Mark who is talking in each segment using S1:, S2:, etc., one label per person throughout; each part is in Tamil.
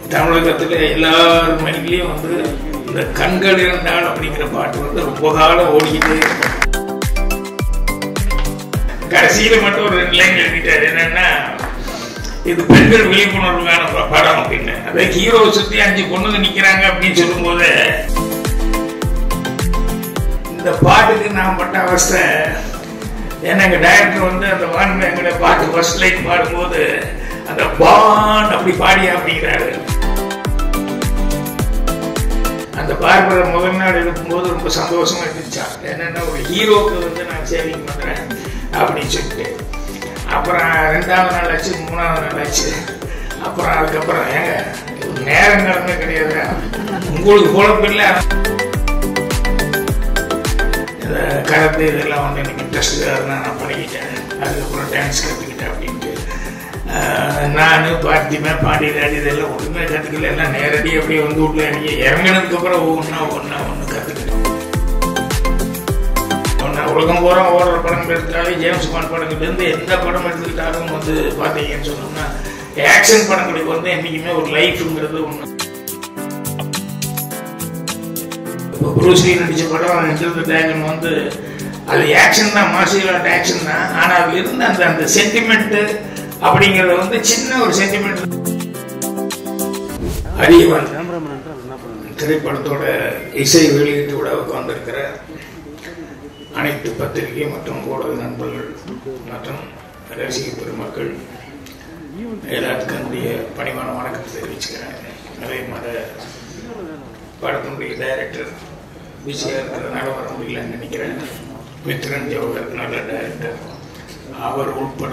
S1: தமிழகத்தில் எல்லார் மைண்ட்லேயும் வந்து இந்த கண்கள் இரண்டாள் அப்படிங்கிற பாட்டு வந்து ரொம்ப காலம் ஓடிக்கிட்டே இருக்கும் கடைசியில் மட்டும் ஒரு ரெண்டு லைன் எழுதிட்டாரு என்னன்னா இது பெண்கள் விழிப்புணர்வுக்கான ப- படம் அப்படின்னு அதே ஹீரோவை சுற்றி அஞ்சு பொண்ணுங்க நிற்கிறாங்க அப்படின்னு சொல்லும்போது இந்த பாட்டுக்கு நான் பட்ட அவஸ்தை ஏன்னா எங்கள் டைரக்டர் வந்து அந்த வான் எங்களை பாட்டு ஃபர்ஸ்ட் லைன் பாடும்போது அந்த பான் அப்படி பாடி அப்படிங்கிறாரு அந்த பார்பரை முதல் நாள் இருக்கும்போது ரொம்ப சந்தோஷமா இருந்துச்சான் என்னன்னா ஒரு ஹீரோக்கு வந்து நான் சேவிங் பண்றேன் அப்படின்னு சொல்லிட்டு அப்புறம் ரெண்டாவது நாள் ஆச்சு மூணாவது நாள் ஆச்சு அப்புறம் அதுக்கப்புறம் ஏங்க இது நேரம் கடமை கிடையாது உங்களுக்கு குழப்பம் இல்லை இந்த கராத்தே இதெல்லாம் வந்து எனக்கு இன்ட்ரெஸ்ட் அதெல்லாம் நான் பண்ணிக்கிட்டேன் அதுக்கப்புறம் டான்ஸ் கற்றுக்கிட்டேன் அப்படின்ட்டு நான் பார்த்திமே பாண்டியராஜ் இதெல்லாம் ஒன்றுமே கற்றுக்கல எல்லாம் நேரடி அப்படியே வந்து விட்டு எனக்கு இறங்கினதுக்கப்புறம் ஒவ்வொன்றா ஒன்றா ஒன்று கற்றுக்கிட்டேன் ஒன்றா உலகம் பூரா ஓடுற படம் எடுத்தாலே ஜேம்ஸ் பாண்ட் படங்கள்லேருந்து எந்த படம் எடுத்துக்கிட்டாலும் வந்து பார்த்தீங்கன்னு சொன்னோம்னா ஆக்ஷன் படங்களுக்கு வந்து என்றைக்குமே ஒரு லைஃப்ங்கிறது ஒன்று இப்போ ப்ரூஸ்லி நடிச்ச படம் என்டர் த டிராகன் வந்து அது ஆக்ஷன் தான் மார்ஷியல் ஆர்ட் ஆக்ஷன் தான் ஆனால் அதுல இருந்து அந்த அந்த சென்டிமெண்ட்டு அப்படிங்கிறது வந்து சின்ன ஒரு சென்டிமெண்ட் அரியவன் திரைப்படத்தோட இசை வெளியீட்டு விழாவுக்கு வந்திருக்கிற அனைத்து பத்திரிகை மற்றும் ஊடக நண்பர்கள் மற்றும் ரசிக பெருமக்கள் எல்லாத்துக்கும் என்னுடைய பணிவான வணக்கத்தை தெரிவிச்சுக்கிறேன் அதே மாதிரி படத்தினுடைய டைரக்டர் பிஸியாக இருக்கிறதுனால வர முடியலன்னு நினைக்கிறேன் மித்ரன் ஜவஹர் நல்ல டைரக்டர் அவர் உட்பட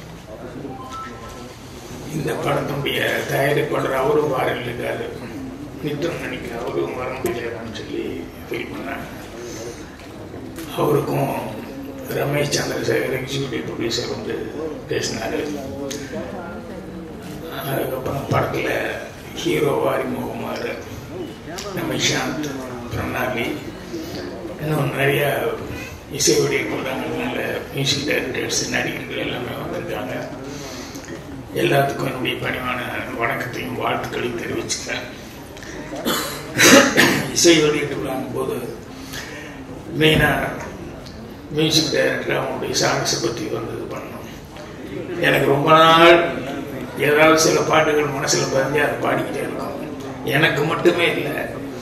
S1: இந்த படத்தினுடைய தயாரிப்பாளர் அவரும் வாரில் இருக்காரு மித்ரன் நினைக்கிறேன் அவரும் வர முடியலன்னு சொல்லி ஃபீல் பண்ணாங்க அவருக்கும் ரமேஷ் சந்திரசேகர் எக்ஸிக்யூட்டிவ் ப்ரொடியூசர் வந்து பேசினாரு அதுக்கப்புறம் படத்தில் ஹீரோவா அறிமுகமாறு நம்ம இஷாந்த் பிரணாலி இன்னும் நிறைய இசை வடிவமைப்பாளர்கள் நல்ல மியூசிக் டைரக்டர்ஸ் நடிகர்கள் எல்லாமே வந்திருக்காங்க எல்லாத்துக்கும் என்னுடைய பணிவான வணக்கத்தையும் வாழ்த்துக்களையும் தெரிவிச்சுக்கிறேன் இசை வெளியிட்டு விழாங்கும் போது மெயினாக மியூசிக் டைரக்டர் அவங்களுடைய சாங்ஸை பற்றி வந்து இது பண்ணணும் எனக்கு ரொம்ப நாள் ஏதாவது சில பாட்டுகள் மனசில் பதிஞ்சு அதை பாடிக்கிட்டே இருக்கும் எனக்கு மட்டுமே இல்லை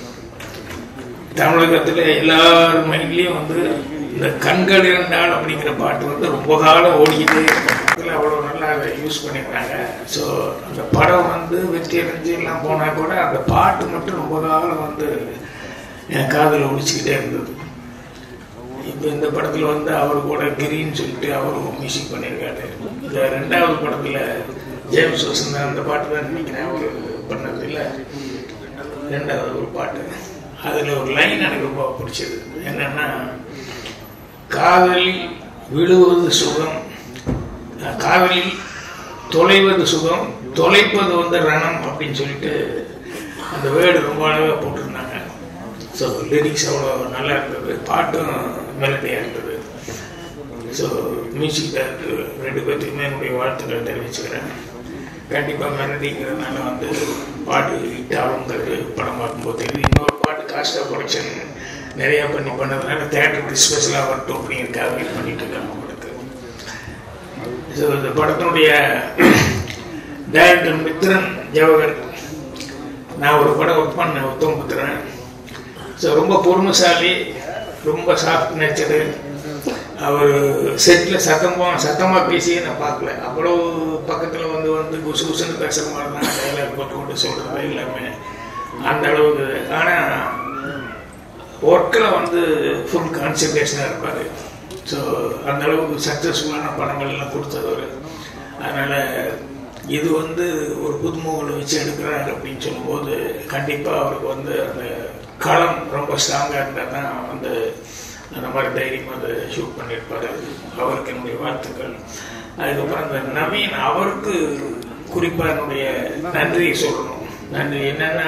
S1: தமிழகத்தில் எல்லார் மைண்ட்லேயும் வந்து இந்த கண்கள் இரண்டாள் அப்படிங்கிற பாட்டு வந்து ரொம்ப காலம் ஓடிக்கிட்டே இருக்கும் அதில் அவ்வளோ நல்லா அதை யூஸ் பண்ணியிருக்காங்க ஸோ அந்த படம் வந்து வெற்றி அடைஞ்சு எல்லாம் போனால் கூட அந்த பாட்டு மட்டும் ரொம்ப காலம் வந்து என் காதில் ஒழிச்சிக்கிட்டே இருந்தது இப்போ இந்த படத்தில் வந்து அவர் கூட கிரின்னு சொல்லிட்டு அவரும் மியூசிக் பண்ணியிருக்காரு இந்த ரெண்டாவது படத்தில் ஜேம்ஸ் வசந்தன் அந்த பாட்டு தான் நினைக்கிறேன் அவர் பண்ணது இல்லை ரெண்டாவது ஒரு பாட்டு அதில் ஒரு லைன் எனக்கு ரொம்ப பிடிச்சது என்னன்னா காதலில் விழுவது சுகம் காதலில் தொலைவது சுகம் தொலைப்பது வந்து ரணம் அப்படின்னு சொல்லிட்டு அந்த வேர்டு ரொம்ப அழகாக போட்டிருந்தாங்க ஸோ லிரிக்ஸ் அவ்வளோ நல்லா இருந்தது பாட்டும் மெலடியாக இருந்தது ஸோ மியூசிக் டைரக்டர் ரெண்டு பேர்த்துக்குமே என்னுடைய வாழ்த்துக்களை தெரிவிச்சுக்கிறேன் கண்டிப்பாக மெலடிங்கிறதுனால வந்து பாட்டு ஹிட் ஆகுங்கிறது படம் பார்க்கும்போது தெரியுது இன்னொரு பாட்டு காஸ்ட் ஆஃப் ப்ரொடக்ஷன் நிறையா பண்ணி பண்ணதுனால தேட்டருக்கு ஸ்பெஷலாக வரட்டும் அப்படிங்கிறதுக்காக வெயிட் பண்ணிட்டு இருக்காங்க படத்துக்கு ஸோ இந்த படத்தினுடைய டைரக்டர் மித்ரன் ஜவஹர் நான் ஒரு படம் ஒர்க் பண்ணேன் உத்தம் புத்திரன் ஸோ ரொம்ப பொறுமைசாலி ரொம்ப சாஃப்ட் நேச்சரு அவர் செட்டில் சத்தமாக சத்தமாக பேசியே நான் பார்க்கல அவ்வளோ பக்கத்தில் வந்து வந்து குசு குசுன்னு பேசுகிற மாதிரி தான் டைலாக் போட்டு கொண்டு சொல்கிறது எல்லாமே அந்த அளவுக்கு ஆனால் ஒர்க்கில் வந்து ஃபுல் கான்சன்ட்ரேஷனாக இருப்பார் ஸோ அந்த அளவுக்கு சக்ஸஸ்ஃபுல்லான படங்கள் எல்லாம் கொடுத்தவர் அதனால் இது வந்து ஒரு புதுமுகங்களை வச்சு எடுக்கிறாரு அப்படின்னு சொல்லும்போது கண்டிப்பாக அவருக்கு வந்து அந்த களம் ரொம்ப ஸ்ட்ராங்காக இருந்தால் தான் வந்து அந்த மாதிரி தைரியம் அதை ஷூட் பண்ணியிருப்பாரு அவருக்கு என்னுடைய வாழ்த்துக்கள் அதுக்கப்புறம் அந்த நவீன் அவருக்கு குறிப்பாக என்னுடைய நன்றியை சொல்லணும் நன்றி என்னன்னா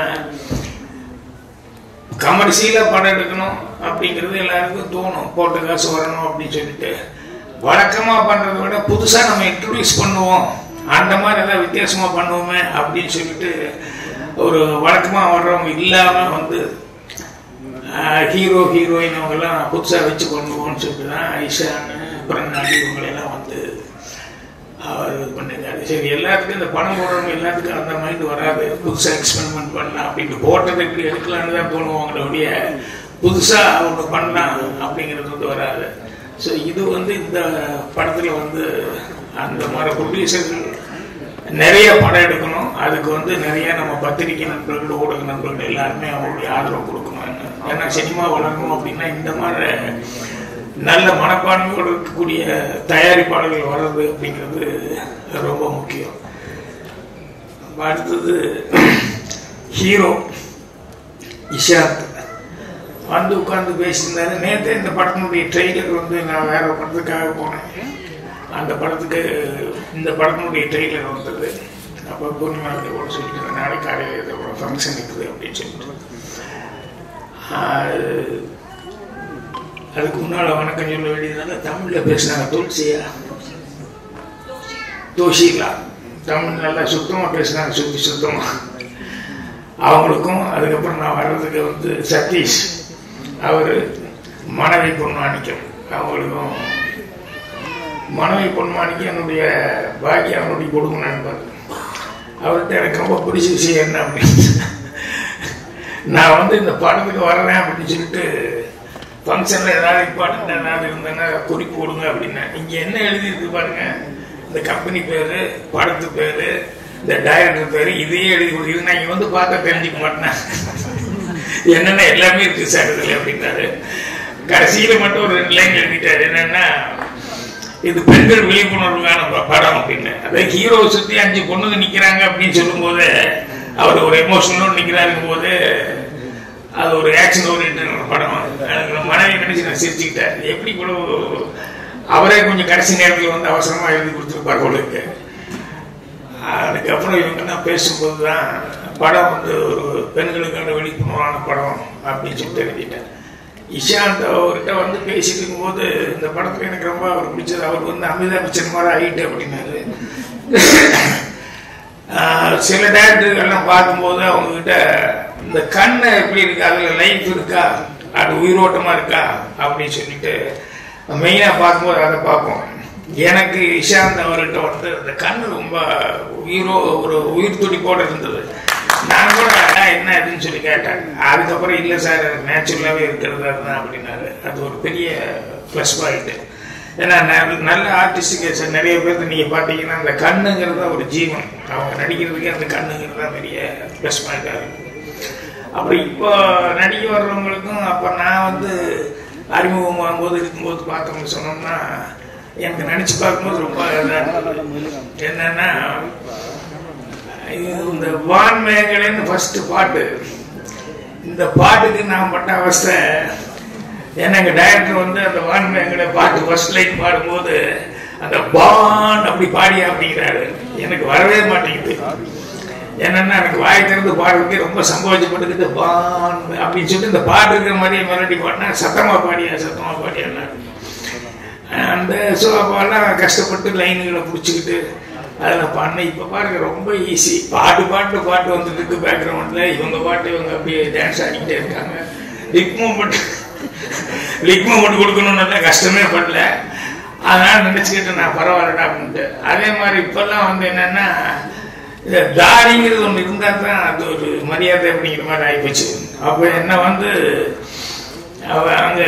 S1: கமர்ஷியலாக படம் எடுக்கணும் அப்படிங்கிறது எல்லாருக்கும் தோணும் போட்ட காசு வரணும் அப்படின்னு சொல்லிட்டு வழக்கமாக பண்ணுறதை விட புதுசாக நம்ம இன்ட்ரடியூஸ் பண்ணுவோம் அந்த மாதிரி ஏதாவது வித்தியாசமாக பண்ணுவோமே அப்படின்னு சொல்லிட்டு ஒரு வழக்கமாக வர்றவங்க இல்லாமல் வந்து ஹீரோ ஹீரோயின் அவங்கெல்லாம் புதுசாக வச்சு பண்ணுவோம்னு சொல்லிட்டு தான் ஐஷான்னு பிரண்ணாடி இவங்களெல்லாம் வந்து அவர் இது பண்ணிருக்காரு சரி எல்லாத்துக்கும் இந்த பணம் போடுறவங்க எல்லாத்துக்கும் அந்த மைண்ட் வராது புதுசாக எக்ஸ்பெரிமெண்ட் பண்ணலாம் அப்படின்ட்டு போட்டதை இப்படி எடுக்கலான்னு தான் தோணுவாங்களுடைய புதுசாக அவங்க பண்ணலாம் அப்படிங்கிறது வந்து வராது ஸோ இது வந்து இந்த படத்தில் வந்து அந்த மாதிரி ப்ரொடியூசர்கள் நிறைய படம் எடுக்கணும் அதுக்கு வந்து நிறைய நம்ம பத்திரிகை நண்பர்கள் ஊடக நண்பர்கள் எல்லாருமே அவங்களுடைய ஆதரவு கொடுக்கணும் ஏன்னா சினிமா வளரணும் அப்படின்னா இந்த மாதிரி நல்ல மனப்பான்மையோடு இருக்கக்கூடிய தயாரிப்பாளர்கள் வர்றது அப்படிங்கிறது ரொம்ப முக்கியம் அடுத்தது ஹீரோ இஷாந்த் வந்து உட்காந்து பேசியிருந்தாரு நேற்று இந்த படத்தினுடைய ட்ரெய்லர் வந்து நான் வேற படத்துக்காக போனேன் அந்த படத்துக்கு இந்த படத்தினுடைய ட்ரெய்லர் வந்தது அப்போ பூர்ணிமா கூட சொல்லிட்டு நாளைக்கு காலையில் ஏதோ ஒரு ஃபங்க்ஷன் இருக்குது அப்படின்னு சொல்லிட்டு ஆஹ், அதுக்கு முன்னால் வணக்கம் சொல்ல வேண்டியதுனால தமிழில் பேசினாங்க துளசியா தோஷிலா தமிழ் நல்லா சுத்தமாக பேசினாங்க சுத்தி சுத்தமாக அவங்களுக்கும் அதுக்கப்புறம் நான் வர்றதுக்கு வந்து சதீஷ் அவர் மனைவி பொன்மாணிக்கம் அவங்களுக்கும் மனைவி பொன்மாணிக்கம் என்னுடைய பாக்கியம் அவனுடைய கொடுக்கும் நண்பர் அவர்கிட்ட எனக்கு ரொம்ப பிடிச்ச விஷயம் என்ன அப்படின்னு நான் வந்து இந்த படத்துக்கு வரேன் அப்படின்னு சொல்லிட்டு ஃபங்க்ஷனில் ஏதாவது இம்பார்ட்டன்ட் ஏதாவது இருந்தேன்னா குறிப்பு கொடுங்க அப்படின்னேன் இங்கே என்ன எழுதியிருக்கு பாருங்க இந்த கம்பெனி பேர் படத்து பேர் இந்த டைரக்டர் பேர் இதையே எழுதி கொடு இது நான் இங்க வந்து பார்த்தா தெரிஞ்சுக்க மாட்டேன் என்னென்ன எல்லாமே இருக்கு சார் இதில் அப்படின்னாரு கடைசியில் மட்டும் ஒரு ரெண்டு லைன் எழுதிட்டாரு என்னன்னா இது பெண்கள் விழிப்புணர்வுக்கான ப- படம் அப்படின்னு அதாவது ஹீரோவை சுற்றி அஞ்சு பொண்ணுங்க நிற்கிறாங்க அப்படின்னு சொல்லும்போது அவர் ஒரு எமோஷனலோடு நிற்கிறாருங்கும் போது அது ஒரு ஆக்ஷன் ஓரியன்ட் படம் எனக்கு மனைவி நினைச்சு நான் சிரிச்சுக்கிட்டேன் எப்படி கூட அவரே கொஞ்சம் கடைசி நேரத்தில் வந்து அவசரமா எழுதி கொடுத்துருப்பார் போல இருக்கு அதுக்கப்புறம் இவங்க நான் பேசும்போது தான் படம் வந்து ஒரு பெண்களுக்கான விழிப்புணர்வான படம் அப்படின்னு சொல்லிட்டு எழுதிட்டேன் இஷாந்த் அவர்கிட்ட வந்து பேசிட்டு இருக்கும்போது இந்த படத்துல எனக்கு ரொம்ப அவர் பிடிச்சது அவர் வந்து அமிதாப் பச்சன் மாதிரி ஆயிட்டு அப்படின்னாரு ஆஹ் சில டேரக்டர்கள்லாம் பார்க்கும்போது அவங்க கிட்ட இந்த கண்ணு எப்படி இருக்கு அதுல லைஃப் இருக்கா அது உயிரோட்டமா இருக்கா அப்படின்னு சொல்லிட்டு மெயினா பார்க்கும்போது அதை பார்ப்போம் எனக்கு இஷாந்த் அவர்கிட்ட வந்து அந்த கண்ணு ரொம்ப உயிரோ ஒரு உயிர் துடிப்போட இருந்தது நான் கூட "அண்ணா, என்ன இதுன்னு சொல்லி கேட்டேன் அதுக்கப்புறம் இல்லை சார் நேச்சுரலாகவே இருக்கிறது அதுதான் அப்படின்னாரு அது ஒரு பெரிய ப்ளஸ் பாயிண்ட் ஏன்னா ந- நல்ல ஆர்டிஸ்டுக்கு நிறைய பேர்த்து நீங்கள் பார்த்தீங்கன்னா அந்த கண்ணுங்கிறது தான் ஒரு ஜீவன் அவங்க நடிக்கிறதுக்கே அந்த கண்ணுங்கிறது தான் பெரிய ப்ளஸ் பாயிண்டாக இருக்கும் அப்படி இப்போ நடிக்க வர்றவங்களுக்கும் அப்போ நான் வந்து அறிமுகம் போது இருக்கும்போது பார்த்தோம்னு சொன்னோம்னா எனக்கு நினச்சி பார்க்கும்போது ரொம்ப இதாக இருந்தது. என்னன்னா இது இந்த வான்மேகலைன்னு ஃபர்ஸ்ட் பாட்டு இந்த பாட்டுக்கு நான் பட்ட அவஸ்தை ஏன்னா எங்க டைரக்டர் வந்து அந்த வான்மேகலை பாட்டு ஃபர்ஸ்ட் லைன் பாடும்போது அந்த பான் அப்படி பாடி அப்படிங்கிறாரு எனக்கு வரவே மாட்டேங்குது என்னன்னா எனக்கு வாய் திறந்து பாடுறதுக்கு ரொம்ப சங்கோச்சப்பட்டுக்கிட்டு பான் அப்படின்னு சொல்லிட்டு இந்த பாட்டு இருக்கிற மாதிரியே மெலடி பாடினா சத்தமா பாடியா சத்தமா பாடியா அந்த ஸோ அப்போல்லாம் கஷ்டப்பட்டு லைன்களை பிடிச்சிக்கிட்டு அதில் பண்ண இப்போ பாருங்க ரொம்ப ஈஸி பாட்டு பாட்டு பாட்டு வந்துட்டு இருக்கு பேக்ரவுண்டில் இவங்க பாட்டு இவங்க அப்படியே டான்ஸ் ஆடிக்கிட்டே இருக்காங்க லிக் மூமெண்ட் லிக் மூமெண்ட் கொடுக்கணும்னு கஷ்டமே படல அதனால நினச்சிக்கிட்டு நான் பரவாயில்லடா அப்படின்ட்டு அதே மாதிரி இப்போல்லாம் வந்து என்னன்னா இந்த தாடிங்கிறது ஒன்று இருந்தால் தான் அது ஒரு மரியாதை அப்படிங்கிற மாதிரி ஆகிப்போச்சு அப்போ என்ன வந்து அவ அங்கே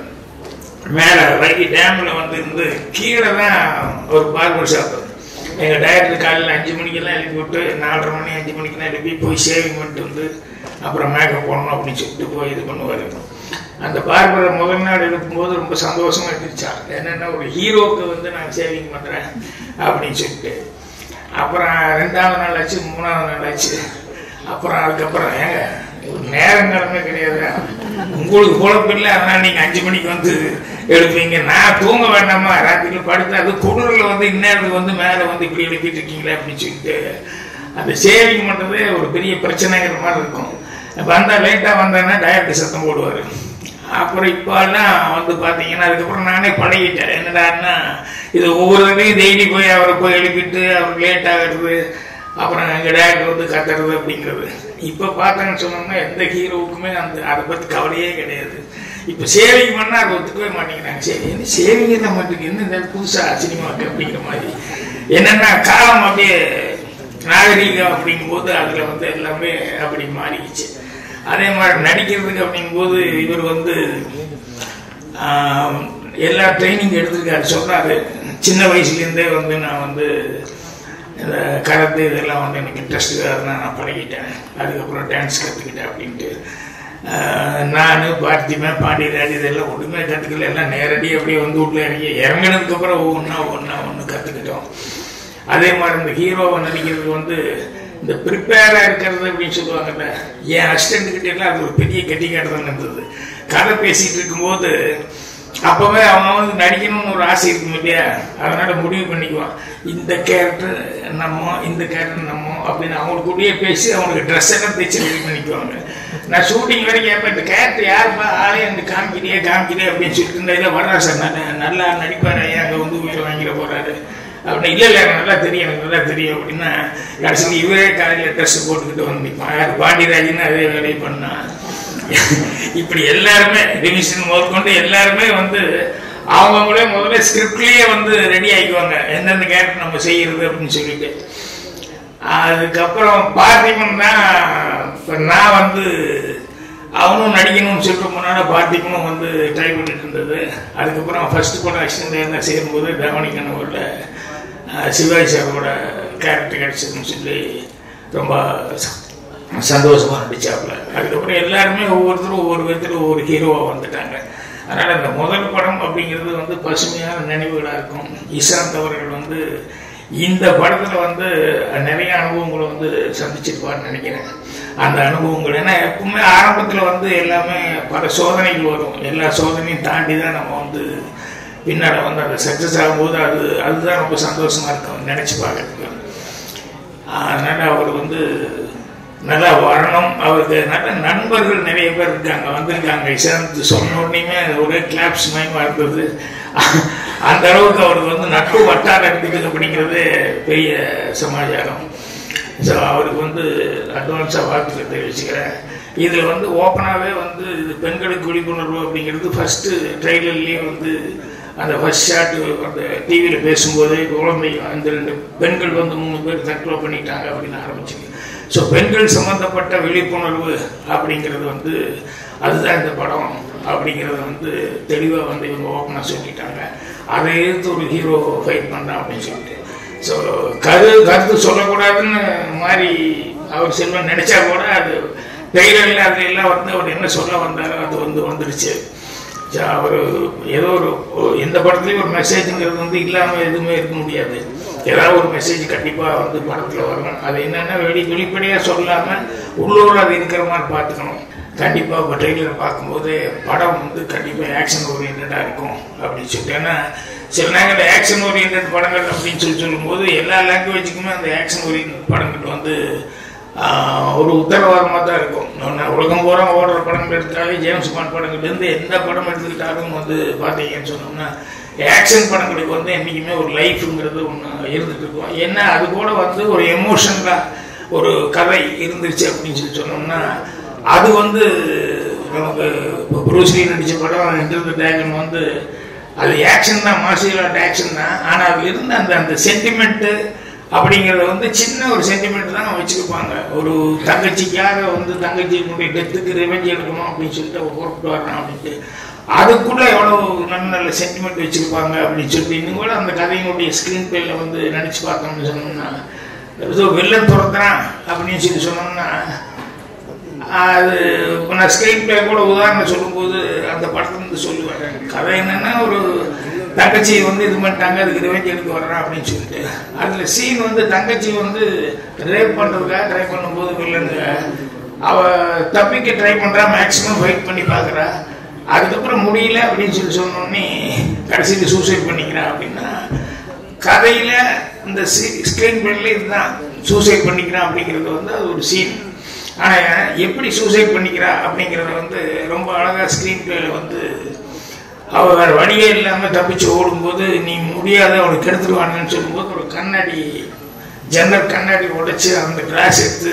S1: மேலே வைகை டேமில் வந்து இருந்து கீழே தான் ஒரு பார்பர் ஷாப் எங்கள் டைரக்டர் காலையில் அஞ்சு மணிக்கெல்லாம் எழுப்பி விட்டு நாலரை மணி அஞ்சு மணிக்கெல்லாம் எழுப்பி போய் ஷேவிங் பண்ணிட்டு வந்து அப்புறம் மேக்கப் போடணும் அப்படின்னு சொல்லிட்டு போய் இது பண்ணுவார் அந்த பார்பரை முதல் நாள் எழுப்பும்போது ரொம்ப சந்தோஷமா இருந்துச்சா என்னென்னா ஒரு ஹீரோவுக்கு வந்து நான் சேவிங் பண்ணுறேன் அப்படின்னு சொல்லிட்டு அப்புறம் ரெண்டாவது நாள் ஆச்சு மூணாவது நாள் ஆச்சு அப்புறம் அதுக்கப்புறம் ஏங்க ஒரு நேரங்காலமே கிடையாது உங்களுக்கு பொழப்பு இல்லை அதனால நீங்க அஞ்சு மணிக்கு வந்து எழுப்பீங்க நான் தூங்க வேண்டாமா ராத்திரில படுத்து அது குளிரில் வந்து இந்நேரத்துக்கு வந்து மேலே வந்து இப்படி எழுப்பிட்டு இருக்கீங்களே அப்படின்னு சொல்லிட்டு அந்த சேவிங் பண்ணுறதே ஒரு பெரிய பிரச்சனைங்கிற மாதிரி இருக்கும் வந்தா லேட்டாக வந்தேன்னா டயட் சத்தம் போடுவார் அப்புறம் இப்போல்லாம் வந்து பார்த்தீங்கன்னா அதுக்கப்புறம் நானே பழகிட்டேன் என்னடான்னா இது ஒவ்வொரு தடையும் டெய்லி போய் அவரை போய் எழுப்பிட்டு அவர் லேட் ஆகிறது அப்புறம் எங்கள் டேரக்டர் வந்து கத்துறது அப்படிங்கிறது இப்போ பார்த்தாங்கன்னு சொன்னோம்னா எந்த ஹீரோவுக்குமே அந்த அதை பற்றி கவலையே கிடையாது இப்போ சேவிங் பண்ணால் அதை ஒத்துக்கவே மாட்டேங்கிறாங்க சரி என்ன சேவிங் தான் மாட்டேங்குது என்ன இந்த புதுசாக சினிமாவுக்கு அப்படிங்கிற மாதிரி என்னென்னா காலம் அப்படியே நாகரீகம் அப்படிங்கும்போது அதில் வந்து எல்லாமே அப்படி மாறிடுச்சு அதே மாதிரி நடிக்கிறதுக்கு அப்படிங்கும்போது இவர் வந்து ஆஹ், எல்லா ட்ரைனிங் எடுத்திருக்காரு சொல்றாரு சின்ன வயசுலேருந்தே வந்து நான் வந்து இந்த கராத்தே இதெல்லாம் வந்து எனக்கு இன்ட்ரெஸ்ட் அதெல்லாம் நான் பழகிட்டேன் அதுக்கப்புறம் டான்ஸ் கற்றுக்கிட்டேன் அப்படின்ட்டு நான் பார்த்திபன் பாண்டியராஜ் இதெல்லாம் ஒன்றுமே கற்றுக்கல எல்லாம் நேரடியாக அப்படியே வந்து உள்ள இறங்கி இறங்கினதுக்கப்புறம் ஒவ்வொன்றா ஒன்றா ஒன்று கற்றுக்கிட்டோம் அதே மாதிரி இந்த ஹீரோவை நடிக்கிறது வந்து இந்த ப்ரிப்பேராக இருக்கிறது அப்படின்னு சொல்லுவாங்கல்ல என் அசிஸ்டன்ட் கிட்ட எல்லாம் அது ஒரு பெரிய கெட்டிக்காடு தான் இருந்தது கதை பேசிட்டு இருக்கும்போது அப்பவே அவன் வந்து நடிக்கணும்னு ஒரு ஆசை இருக்கும் இல்லையா அதனால முடிவு பண்ணிக்குவான் இந்த கேரக்டர் நம்ம இந்த கேரக்டர் நம்ம அப்படின்னு அவங்களுக்குள்ளேயே பேசி அவங்களுக்கு ட்ரெஸ் எல்லாம் தைச்சு ரெடி பண்ணிக்குவாங்க நான் ஷூட்டிங் வரைக்கும் கேட்பேன் இந்த கேரக்டர் யாருப்பா ஆளே அந்த காமிக்கிறியே காமிக்கிறியே அப்படின்னு சொல்லிட்டு இருந்தா இல்லை வர்றா சார் நான் நல்லா நடிப்பாரு ஐயா அங்கே வந்து உயிரை வாங்கிட போறாரு அப்படி இல்லை இல்லை எனக்கு நல்லா தெரியும் எனக்கு நல்லா தெரியும் அப்படின்னா கடைசியில் இவரே காலையில் ட்ரெஸ் போட்டுக்கிட்டு வந்து நிற்பான் யார் பாண்டியராஜன் அதே வேலையை பண்ணா இப்படி எல்லாருமே டிவிஷன் முதற்கொண்டு எல்லாருமே வந்து அவங்கவுங்களே முதல்ல ஸ்கிரிப்ட்லயே வந்து ரெடி ஆகிக்குவாங்க எந்தெந்த கேரக்டர் நம்ம செய்யறது அப்படின்னு சொல்லிட்டு அதுக்கப்புறம் பார்த்திபன் தான் இப்போ நான் வந்து அவனும் நடிக்கணும்னு சொல்லிட்டு முன்னாடி பார்த்திபனும் வந்து ட்ரை பண்ணிட்டு இருந்தது அதுக்கப்புறம் ஃபர்ஸ்ட் படம் ஆக்சிடென்ட் இருந்தால் சேரும்போது தவணி கனவுல அஹ், சிவாஜி சாரோட கேரக்டர் கிடைச்சதுன்னு சொல்லி ரொம்ப ச- சந்தோஷமா நடிச்சாப்புல அதுக்கப்புறம் எல்லாருமே ஒவ்வொருத்தரும் ஒவ்வொரு விதத்தில் ஒவ்வொரு ஹீரோவா வந்துட்டாங்க அதனால இந்த முதல் படம் அப்படிங்கிறது வந்து பசுமையான நினைவுகளா இருக்கும் இசாந்த் அவர்கள் வந்து இந்த படத்துல வந்து நிறைய அனுபவங்களை வந்து சந்திச்சிருப்பார்னு நினைக்கிறேன் அந்த அனுபவங்கள் ஏன்னா எப்பவுமே ஆரம்பத்துல வந்து எல்லாமே பல சோதனைகள் வரும் எல்லா சோதனையும் தாண்டி தான் நம்ம வந்து பின்னால வந்து அந்த சக்சஸ் ஆகும்போது அது அதுதான் ரொம்ப சந்தோஷமா இருக்கும் நினைச்சு பார்க்கறதுக்கு அதனால அவர் வந்து நல்லா வரணும் அவருக்கு நல்ல நண்பர்கள் நிறைய பேர் இருக்காங்க வந்திருக்காங்க இசாந்த் சொன்ன உடனேயுமே ஒரே கிளாப்ஸ் மயமா இருந்தது அந்த அளவுக்கு அவருக்கு வந்து நட்பு வட்டாரம் இருக்குது அப்படிங்கிறது பெரிய சமாச்சாரம் ஸோ அவருக்கு வந்து அட்வான்ஸாக வாழ்த்துக்கள் தெரிவிச்சுக்கிறேன் இதில் வந்து ஓப்பனாகவே வந்து இது பெண்களுக்கு விழிப்புணர்வு அப்படிங்கிறது ஃபஸ்ட்டு ட்ரெய்லர்லேயே வந்து அந்த ஃபர்ஸ்ட் ஷாட் அந்த டிவியில் பேசும்போது குழந்தை அந்த ரெண்டு பெண்கள் வந்து மூணு பேர் தற்கொலை பண்ணிட்டாங்க அப்படின்னு ஆரம்பிச்சுங்க ஸோ பெண்கள் சம்பந்தப்பட்ட விழிப்புணர்வு அப்படிங்கிறது வந்து அதுதான் இந்த படம் அப்படிங்கிறத வந்து தெளிவாக வந்து இவங்க ஓப்பனாக சொல்லிட்டாங்க அதை எதிர்த்து ஒரு ஹீரோ ஃபைட் பண்ணான் அப்படின்னு சொல்லிட்டு ஸோ கரு கருத்து சொல்லக்கூடாதுன்னு மாதிரி அவர் செல்வன் நினைச்சா கூட அது ட்ரெய்லரில் அதுல எல்லாம் வந்து அவர் என்ன சொல்ல வந்தாரோ அது வந்து வந்துடுச்சு அவர் ஏதோ ஒரு ஒரு- எந்த படத்துலையும் ஒரு மெசேஜுங்கிறது வந்து இல்லாமல் எதுவுமே இருக்க முடியாது ஏதாவது ஒரு மெசேஜ் கண்டிப்பாக வந்து படத்தில் வரும் அது என்னென்னா வெளி வெளிப்படையாக சொல்லாமல் உள்ளூர் அது இருக்கிற மாதிரி பார்த்துக்கணும் கண்டிப்பாக இப்போ ட்ரெய்லர் பார்க்கும்போது படம் வந்து கண்டிப்பாக ஆக்ஷன் ஓரியன்டாக இருக்கும் அப்படின்னு சொல்லிட்டு ஏன்னா சில நேரங்களில் ஆக்ஷன் ஓரியன்ட் படங்கள் அப்படின்னு சொல்லி சொல்லும்போது எல்லா லாங்குவேஜுக்குமே அந்த ஆக்ஷன் ஓரியன்ட் படங்கள் வந்து ஆஹ், ஒரு உத்தரவாதமாக தான் இருக்கும் நான் உலகம் பூரா ஓடுற படங்கள் எடுத்தாலே ஜேம்ஸ் பாண்ட் படங்கள்லேருந்து எந்த படம் எடுத்துக்கிட்டாலும் வந்து பார்த்தீங்கன்னு சொன்னோம்னா ஆக்ஷன் படங்களுக்கு வந்து என்றைக்குமே ஒரு லைஃப்ங்கிறது ஒன்று இருந்துட்டு இருக்கும் ஏன்னா அது கூட வந்து ஒரு எமோஷனலாக ஒரு கதை இருந்துச்சு அப்படின்னு சொல்லி சொன்னோம்னா அது வந்து நமக்கு இப்போ புரூஸ்லி நடித்த படம் என்கிற டேகன் வந்து அது ஆக்ஷன் தான் மார்ஷியல் ஆர்ட் ஆக்ஷன் தான் ஆனால் அது இருந்த அந்த அந்த சென்டிமெண்ட்டு அப்படிங்கிறத வந்து சின்ன ஒரு சென்டிமெண்ட் தான் வச்சுருப்பாங்க ஒரு தங்கச்சிக்காக வந்து தங்கச்சியினுடைய டெத்துக்கு ரிவெஞ்ச் எடுக்கணும் அப்படின்னு சொல்லிட்டு அவன் புறப்பட்டு வர்றான் அப்படின்ட்டு அதுக்குள்ள எவ்வளோ நல்ல நல்ல சென்டிமெண்ட் வச்சிருப்பாங்க அப்படின்னு சொல்லிட்டு இன்னும் கூட அந்த கதையினுடைய ஸ்க்ரீன் பிளேல வந்து நினச்சி பார்த்தோம்னு சொன்னோம்னா ஏதோ வெள்ளம் துரத்துறான் அப்படின்னு சொல்லி சொன்னோம்னா அது இப்போ நான் ஸ்க்ரீன் பிளே கூட உதாரணம் சொல்லும்போது அந்த படத்துல இருந்து சொல்லுவேன் கதை என்னன்னா ஒரு தங்கச்சி வந்து இது பண்ணிட்டாங்க அதுக்கு ரிவெஞ்ச் எடுக்க வர்றான் அப்படின்னு சொல்லிட்டு அதுல சீன் வந்து தங்கச்சி வந்து ரேப் பண்றதுக்காக ட்ரை பண்ணும்போது வில்லனுங்க அவ தப்பிக்க ட்ரை பண்றா மேக்சிமம் ஃபைட் பண்ணி பார்க்கறா அதுக்கப்புறம் முடியல அப்படின்னு சொல்லி சொன்னோடனே கடைசியில் சூசைட் பண்ணிக்கிறா அப்படின்னா கதையில இந்த ஸ்கிரீன் பிளேல இதுதான் சூசைட் பண்ணிக்கிறான் அப்படிங்கிறது வந்து அது ஒரு சீன் ஆனா எப்படி சூசைட் பண்ணிக்கிறா அப்படிங்கறத வந்து ரொம்ப அழகா ஸ்கிரீன் பிளேல வந்து அவ வேற வழியே இல்லாம தப்பிச்சு ஓடும்போது நீ முடியாத அவனுக்கு கெடுத்துருவானுன்னு சொல்லும்போது ஒரு கண்ணாடி ஜன்னல் கண்ணாடி உடைச்சு அந்த கிளாஸ் எடுத்து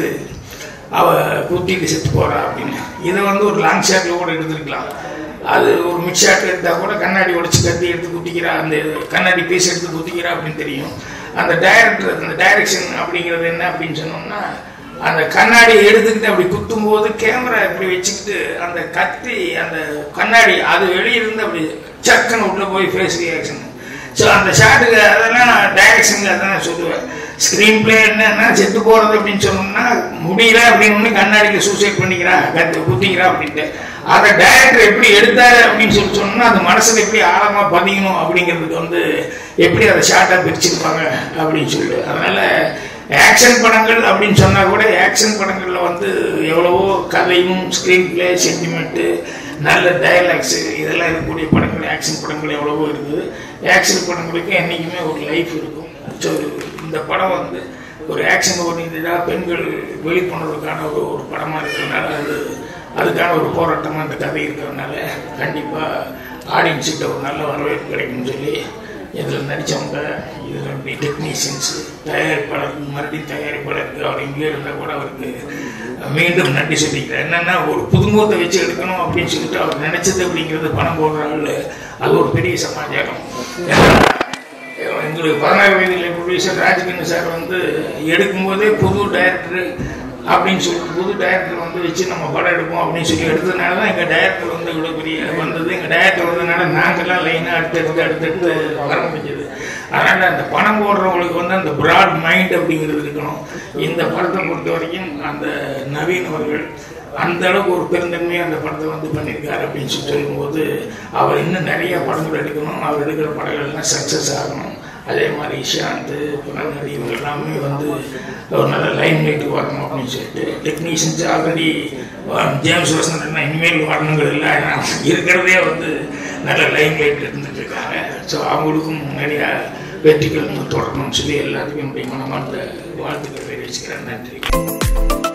S1: அவ குத்திட்டு செத்து போறா அப்படின்னு இதை வந்து ஒரு லாங் ஷாட்ல கூட எடுத்துருக்கலாம் அது ஒரு மிட் ஷாட் எடுத்தா கூட கண்ணாடி உடைச்சு கத்தி எடுத்து குத்திக்கிறா அந்த கண்ணாடி பீஸ் எடுத்து குத்திக்கிறா அப்படின்னு தெரியும் அந்த டைரக்டர் அந்த டைரக்ஷன் அப்படிங்கிறது என்ன அப்படின்னு சொன்னோம்னா அந்த கண்ணாடி எடுத்துக்கிட்டு அப்படி குத்தும் போது கேமரா இப்படி வச்சுக்கிட்டு அந்த கத்தி அந்த கண்ணாடி அது வெளியிருந்து அப்படி சக்குன்னு உள்ள போய் ஃபேஸ் ரியாக்ஷன் ஸோ அந்த ஷாட்டுக்கு அதெல்லாம் நான் டைரக்ஷனில் அதான் நான் சொல்லுவேன் ஸ்க்ரீன் பிளே என்னன்னா செத்து போகிறது அப்படின்னு சொன்னோம்னா முடியல அப்படின்னு ஒன்று கண்ணாடிக்கு சூசைட் பண்ணிக்கிறா கத்து குத்திக்கிறா அப்படின்ட்டு அதை டைரக்டர் எப்படி எடுத்தாரு அப்படின்னு சொல்லி சொன்னோம்னா அது மனசில் எப்படி ஆழமாக பதியணும் அப்படிங்கிறதுக்கு வந்து எப்படி அதை ஷார்ட்டாக பிரிச்சிருப்பாங்க அப்படின்னு சொல்லி அதனால ஆக்ஷன் படங்கள் அப்படின்னு சொன்னா கூட ஆக்ஷன் படங்கள்ல வந்து எவ்வளவோ கதையும் ஸ்கிரீன் பிளே சென்டிமெண்ட்டு நல்ல டயலாக்ஸ் இதெல்லாம் இருக்கக்கூடிய படங்கள் ஆக்ஷன் படங்கள் எவ்வளவோ இருக்குது ஆக்ஷன் படங்களுக்கு என்றைக்குமே ஒரு லைஃப் இருக்கும் ஸோ இந்த படம் வந்து ஒரு ஆக்ஷன் ஓரியன்டாக பெண்கள் வெளிக்கொண்டதுக்கான ஒரு ஒரு படமாக இருக்கிறதுனால அது அதுக்கான ஒரு போராட்டமாக அந்த கதை இருக்கிறதுனால கண்டிப்பாக ஆடியன்ஸுக்கிட்ட ஒரு நல்ல வரவேற்பு கிடைக்கும்னு சொல்லி இதில் நடித்தவங்க இதில் டெக்னீஷியன்ஸ் தயாரிப்பாளர் மறுபடியும் தயாரிப்பாளருக்கு அவர் இங்கே இருந்தால் கூட அவருக்கு மீண்டும் நன்றி சொல்லிக்கிறேன் என்னென்னா ஒரு புதுமுகத்தை வச்சு எடுக்கணும் அப்படின்னு சொல்லிட்டு அவர் நினைச்சது அப்படிங்கிறது பணம் போடுற ஆள் அது ஒரு பெரிய சமாச்சாரம் ஏன்னா, எங்களுக்கு பதினாறு வயதில் ப்ரொடியூசர் ராஜ்கண்ணு சார் வந்து எடுக்கும்போதே புது டைரக்டர் அப்படின்னு சொல்லிட்டு புது டைரக்டர் வந்து வச்சு நம்ம படம் எடுப்போம் அப்படின்னு சொல்லி எடுத்ததுனால தான் எங்கள் டைரக்டர் வந்து இவ்வளோ பெரிய வந்தது எங்கள் டைரக்டர் வந்ததுனால நாங்கள்லாம் லைனாக அடுத்தடுத்து அடுத்தடுத்து வர முடிஞ்சது அதனால் அந்த பணம் போடுறவங்களுக்கு வந்து அந்த பிராட் மைண்ட் அப்படிங்கிறது இருக்கணும் இந்த படத்தை பொறுத்த வரைக்கும் அந்த நவீன் அவர்கள் அந்த அளவுக்கு ஒரு பெருந்தன்மையாக அந்த படத்தை வந்து பண்ணியிருக்காரு அப்படின்னு சொல்லி சொல்லும்போது அவர் இன்னும் நிறைய படங்கள் எடுக்கணும் அவர் எடுக்கிற படங்கள் எல்லாம் சக்ஸஸ் ஆகணும் அதே மாதிரி இஷாந்த் புனர்நடி இவங்க எல்லாமே வந்து ஒரு நல்ல லைன் லைட்டுக்கு வரணும் அப்படின்னு சொல்லிட்டு டெக்னீஷியன்ஸ் ஆல்ரெடி ஜேம்ஸ் வசந்தன் இனிமேல் வரணுங்கிறது இல்லை ஏன்னா இருக்கிறதே வந்து நல்ல லைன் லைட் இருந்துட்டு இருக்காங்க ஸோ அவங்களுக்கும் நிறையா வெற்றிகள் தொடரணும்னு சொல்லி எல்லாத்துக்கும் என்னுடைய மனமார்ந்த வாழ்த்துக்கள் தெரிவிச்சுக்கிறேன் நன்றி